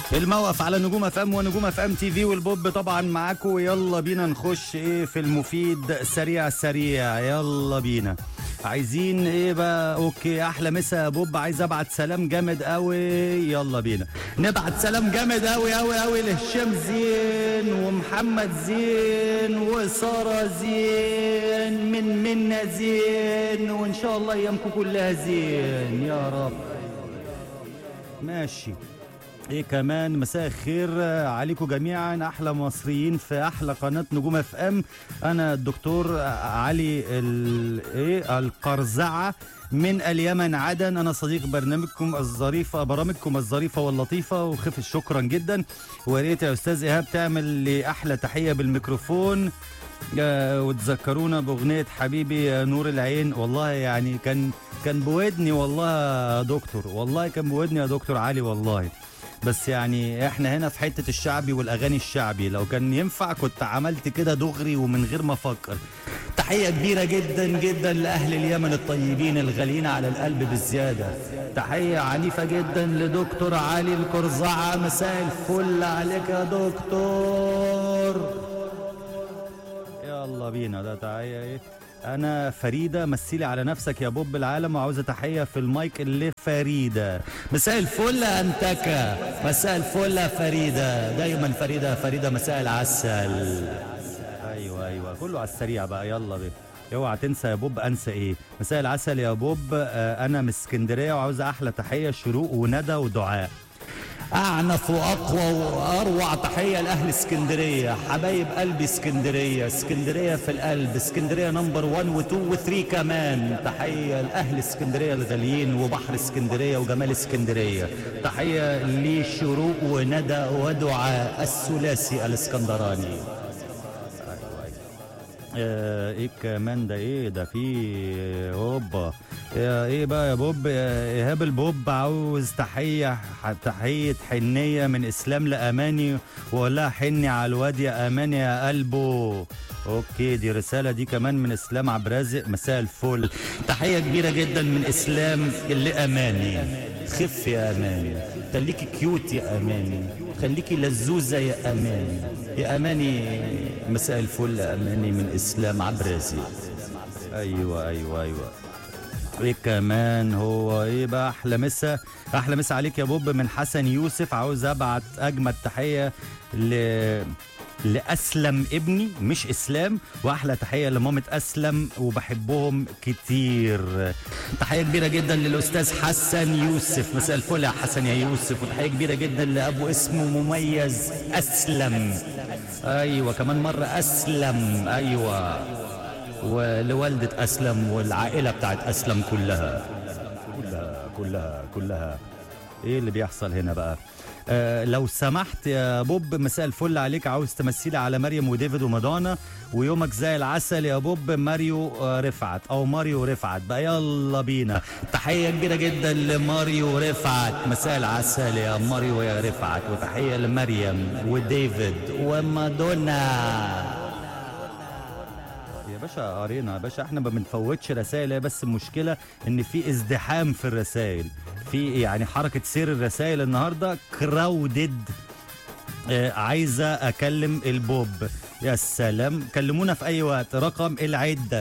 الموقف على نجوم اف ام ونجوم اف ام تي في والبوب طبعا معاكم ويلا بينا نخش ايه في المفيد سريع سريع يلا بينا عايزين ايه بقى اوكي احلى مسا يا بوب عايز ابعت سلام جامد قوي يلا بينا نبعت سلام جامد قوي قوي قوي لهشام زين ومحمد زين وساره زين من منا زين وان شاء الله ايامكم كلها زين يا رب ماشي ايه كمان مساء الخير عليكم جميعا احلى مصريين في احلى قناه نجوم اف ام انا الدكتور علي ال... ايه القرزعه من اليمن عدن انا صديق برنامجكم الظريفه برامجكم الظريفه واللطيفه وخف شكرا جدا ويا ريت يا استاذ ايهاب تعمل لي احلى تحيه بالميكروفون آه، وتذكرونا باغنيه حبيبي يا نور العين والله يعني كان كان بودني والله يا دكتور والله كان بودني يا دكتور علي والله بس يعني احنا هنا في حته الشعبي والاغاني الشعبي لو كان ينفع كنت عملت كده دغري ومن غير ما افكر تحيه كبيره جدا جدا لاهل اليمن الطيبين الغاليين على القلب بالزياده تحيه عنيفه جدا لدكتور علي القرزعه مساء الفل عليك يا دكتور يلا بينا ده تحيه ايه انا فريده مثلي على نفسك يا بوب العالم وعاوزه تحيه في المايك اللي فريده مساء الفل يا انتكه مساء الفل يا فريده دايما فريده فريده مساء العسل ايوه ايوه كله على السريع بقى يلا بيه اوعى تنسى يا بوب انسى ايه مساء العسل يا بوب آه انا من اسكندريه وعاوزه احلى تحيه شروق وندى ودعاء اعنف واقوى واروع تحيه لاهل اسكندريه حبايب قلبي اسكندريه اسكندريه في القلب اسكندريه نمبر 1 و2 و3 كمان تحيه لاهل اسكندريه الغاليين وبحر اسكندريه وجمال اسكندريه تحيه لشروق وندى ودعاء الثلاثي الاسكندراني آه، ايه كمان ده ايه ده في هوبا يا ايه بقى يا بوب يا ايهاب البوب عاوز تحيه ح- تحيه حنيه من اسلام لاماني وأقول لها حني على الواد يا اماني يا قلبه اوكي دي رساله دي كمان من اسلام عبد الرازق مساء الفل تحيه كبيره جدا من اسلام لاماني خف يا اماني خليكي كيوت يا اماني خليكي لزوزه يا اماني يا اماني مساء الفل يا اماني من اسلام عبد الرازق ايوه ايوه ايوه ايه كمان هو ايه بقى احلى مسا احلى مسا عليك يا بوب من حسن يوسف عاوز ابعت اجمد تحيه ل لاسلم ابني مش اسلام واحلى تحيه لمامه اسلم وبحبهم كتير تحيه كبيره جدا للاستاذ حسن يوسف مساء الفل يا حسن يا يوسف وتحيه كبيره جدا لابو اسمه مميز اسلم ايوه كمان مره اسلم ايوه ولوالدة أسلم والعائلة بتاعت أسلم كلها كلها كلها كلها إيه اللي بيحصل هنا بقى آه لو سمحت يا بوب مساء الفل عليك عاوز تمثلي على مريم وديفيد ومادونا ويومك زي العسل يا بوب ماريو آه، رفعت او ماريو رفعت بقى يلا بينا تحيه كبيره جدا لماريو رفعت مساء العسل يا ماريو يا رفعت وتحيه لمريم وديفيد ومادونا يا باشا قرينا يا باشا احنا ما بنفوتش رسائل هي بس المشكله ان في ازدحام في الرسائل في يعني حركه سير الرسائل النهارده كراودد آه، عايزه اكلم البوب يا سلام كلمونا في اي وقت رقم العده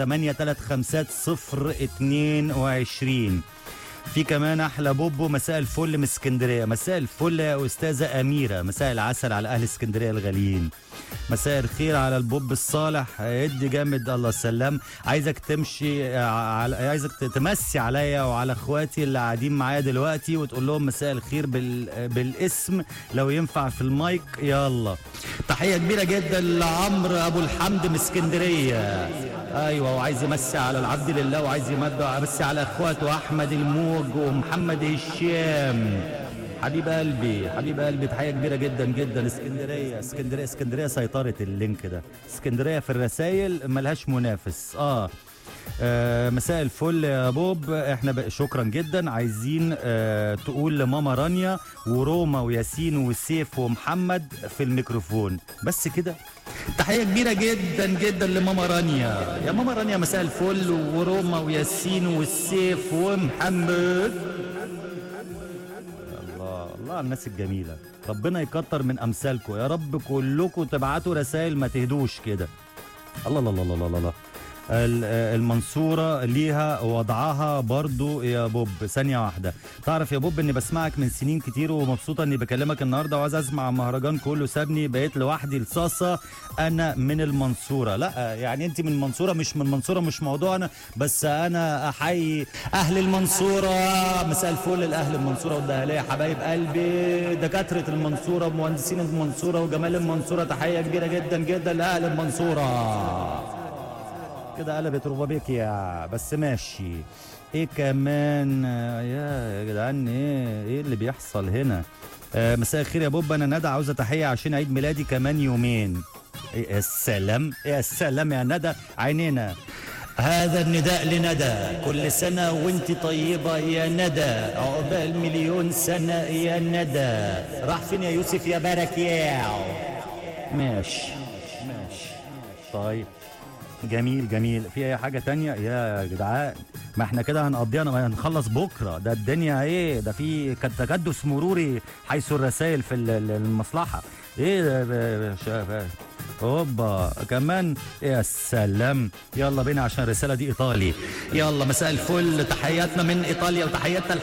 3835022 في كمان احلى بوبو مساء الفل من اسكندريه مساء الفل يا استاذه اميره مساء العسل على اهل اسكندريه الغاليين مساء الخير على البوب الصالح ادي جامد الله سلام عايزك تمشي على عايزك تمسي عليا وعلى اخواتي اللي قاعدين معايا دلوقتي وتقول لهم مساء الخير بال... بالاسم لو ينفع في المايك يلا تحيه كبيره جدا لعمرو ابو الحمد من اسكندريه ايوه وعايز يمسي على العبد لله وعايز يمسي على اخواته احمد الموج ومحمد هشام حبيب قلبي حبيب قلبي تحيه كبيره جدا جدا اسكندريه اسكندريه اسكندريه سيطره اللينك ده اسكندريه في الرسايل ملهاش منافس اه آه مساء الفل يا بوب احنا بقى شكرا جدا عايزين آه تقول لماما رانيا وروما وياسين وسيف ومحمد في الميكروفون بس كده تحية كبيرة جدا جدا لماما رانيا يا ماما رانيا مساء الفل وروما وياسين والسيف ومحمد الله الله على الناس الجميله ربنا يكتر من امثالكم يا رب كلكم تبعتوا رسائل ما تهدوش كده الله الله الله الله الله, الله. ال- المنصورة ليها وضعها برضو يا بوب ثانية واحدة تعرف يا بوب اني بسمعك من سنين كتير ومبسوطة اني بكلمك النهاردة وعايز اسمع المهرجان كله سابني بقيت لوحدي لصاصة انا من المنصورة لا يعني انت من المنصورة مش من المنصورة مش موضوعنا بس انا احيي اهل المنصورة مساء الفل لاهل المنصورة والدهلية حبايب قلبي دكاترة المنصورة ومهندسين المنصورة وجمال المنصورة تحية كبيرة جدا جدا لاهل المنصورة كده قلبت ربابيكيا بس ماشي ايه كمان آه، يا يا جدعان ايه ايه اللي بيحصل هنا آه مساء الخير يا بوب انا ندى عاوزه تحيه عشان عيد ميلادي كمان يومين إيه يا سلام يا سلام يا ندى عينينا هذا النداء لندى كل سنة وانت طيبة يا ندى عقبال مليون سنة يا ندى راح فين يا يوسف يا بارك ياو ماشي ماشي طيب جميل جميل في اي حاجه تانية يا جدعان ما احنا كده هنقضيها ما هنخلص بكره ده الدنيا ايه ده في كد- تكدس مروري حيث الرسائل في ال- ال- المصلحه ايه ده ب- شاف اوبا كمان يا سلام يلا بينا عشان الرساله دي ايطالي يلا مساء الفل تحياتنا من ايطاليا وتحياتنا